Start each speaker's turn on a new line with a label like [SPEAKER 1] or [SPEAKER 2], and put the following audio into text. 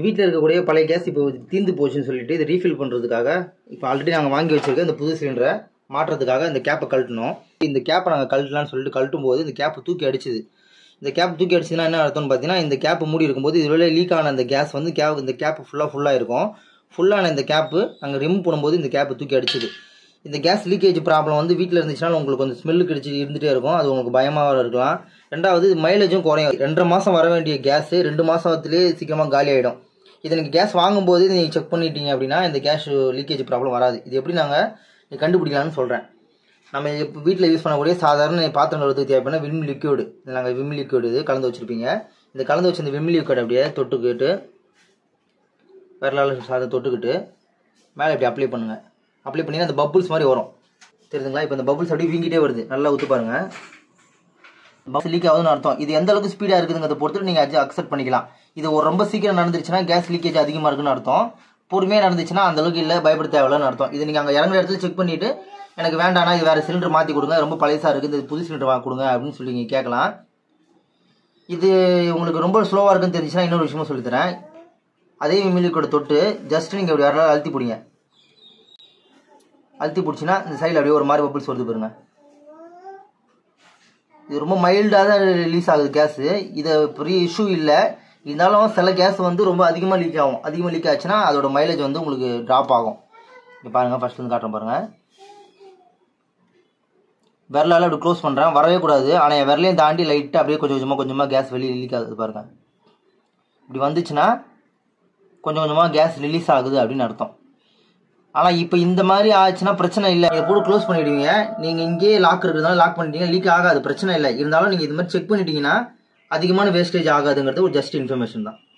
[SPEAKER 1] வீட்டில் இருக்கக்கூடிய பழைய கேஸ் இப்போ தீர்ந்து போச்சுன்னு சொல்லிட்டு இது ரீஃபில் பண்ணுறதுக்காக இப்போ ஆல்ரெடி நாங்கள் வாங்கி வச்சிருக்க இந்த புது சிலிண்டரை மாற்றுறதுக்காக இந்த கேப்பை கழட்டணும் இந்த கேப்பை நாங்கள் கழட்டலாம்னு சொல்லிட்டு கழட்டும் போது இந்த கேப்பை தூக்கி அடிச்சுது இந்த கேப் தூக்கி அடிச்சுன்னா என்ன அர்த்தம்னு பார்த்தீங்கன்னா இந்த கேப் மூடி இருக்கும்போது இதுல லீக் ஆன அந்த கேஸ் வந்து கேப் இந்த கேப் ஃபுல்லாக ஃபுல்லாக இருக்கும் ஃபுல்லான இந்த கேப்பு நாங்கள் ரிமூவ் பண்ணும்போது இந்த கேப்பை தூக்கி அடிச்சுது இந்த கேஸ் லீக்கேஜ் ப்ராப்ளம் வந்து வீட்டில் இருந்துச்சுன்னா உங்களுக்கு கொஞ்சம் ஸ்மெல்லு கிடிச்சு இருந்துகிட்டே இருக்கும் அது உங்களுக்கு பயமாக இருக்கலாம் ரெண்டாவது மைலேஜும் குறையும் ரெண்டரை மாதம் வர வேண்டிய கேஸ் ரெண்டு மாதத்துலேயே சீக்கிரமாக காலி ஆகிடும் இது நீங்கள் கேஸ் வாங்கும்போது நீங்கள் செக் பண்ணிட்டீங்க அப்படின்னா இந்த கேஸ் லீக்கேஜ் ப்ராப்ளம் வராது இது எப்படி நாங்கள் கண்டுபிடிக்கலாம்னு சொல்கிறேன் நம்ம இப்போ வீட்டில் யூஸ் பண்ணக்கூடிய சாதாரண பாத்திரம் கழுவுறதுக்கு தேவையான விம் லிக்யூடு நாங்கள் விம் லிக்யூடு இது கலந்து வச்சுருப்பீங்க இந்த கலந்து வச்ச இந்த விம் லிக்யூட் அப்படியே தொட்டுக்கிட்டு விரலால் சாதம் தொட்டுக்கிட்டு மேலே இப்படி அப்ளை பண்ணுங்கள் அப்ளை பண்ணி அந்த பபுள்ஸ் மாதிரி வரும் தெரியுதுங்களா இப்போ இந்த பபுள்ஸ் அப்படியே வீங்கிட்டே வருது நல்லா ஊற்றி பாருங்க பபுள்ஸ் லீக் ஆகுதுன்னு அர்த்தம் இது எந்த அளவுக்கு ஸ்பீடாக இருக்குதுங்கிறத பொறுத்து நீங்கள் அது அக்செப்ட் பண்ணிக்கலாம் இது ஒரு ரொம்ப சீக்கிரம் நடந்துருச்சுன்னா கேஸ் லீக்கேஜ் அதிகமாக இருக்குன்னு அர்த்தம் பொறுமையாக நடந்துச்சுன்னா அந்த அளவுக்கு இல்லை பயப்பட தேவையில்லைன்னு அர்த்தம் இது நீங்கள் அங்கே இறங்குற இடத்துல செக் பண்ணிவிட்டு எனக்கு வேண்டாம்னா இது வேறு சிலிண்டர் மாற்றி கொடுங்க ரொம்ப பழசாக இருக்குது இந்த புது சிலிண்டர் வாங்க கொடுங்க அப்படின்னு சொல்லி நீங்கள் கேட்கலாம் இது உங்களுக்கு ரொம்ப ஸ்லோவாக இருக்குன்னு தெரிஞ்சுன்னா இன்னொரு விஷயமும் சொல்லித்தரேன் அதே மில்லிக்கோட தொட்டு ஜஸ்ட் நீங்கள் இப்படி யாராவது அழுத்தி பிடிங்க அழுத்தி பிடிச்சின்னா இந்த சைடில் அப்படியே ஒரு மாதிரி பபிள்ஸ் வருது பாருங்க இது ரொம்ப மைல்டாக தான் ரிலீஸ் ஆகுது கேஸு இது பெரிய இஷ்யூ இல்லை இருந்தாலும் சில கேஸ் வந்து ரொம்ப அதிகமாக லீக் ஆகும் அதிகமாக லீக் ஆச்சுன்னா அதோட மைலேஜ் வந்து உங்களுக்கு ட்ராப் ஆகும் இங்கே பாருங்கள் ஃபர்ஸ்ட் வந்து காட்டுறேன் பாருங்கள் விரலால் அப்படி க்ளோஸ் பண்ணுறேன் வரவே கூடாது ஆனால் என் விரலையும் தாண்டி லைட்டாக அப்படியே கொஞ்சம் கொஞ்சமாக கொஞ்சமாக கேஸ் வெளியே லீக் ஆகுது பாருங்கள் இப்படி வந்துச்சுன்னா கொஞ்சம் கொஞ்சமாக கேஸ் ரிலீஸ் ஆகுது அப்படின்னு அர்த்தம் ஆனால் இப்போ இந்த மாதிரி ஆச்சுன்னா பிரச்சனை இல்லை இதை போட்டு க்ளோஸ் பண்ணிடுவீங்க நீங்கள் இங்கேயே லாக் இருக்கிறதுனால லாக் பண்ணிட்டீங்க லீக் ஆகாது பிரச்சனை இல்லை இருந்தாலும் நீங்கள் இது மாதிரி செக் பண்ணிட்டீங்கன்னா அதிகமான வேஸ்டேஜ் ஆகாதுங்கிறது ஒரு ஜஸ்ட் இன்ஃபர்மேஷன் தான்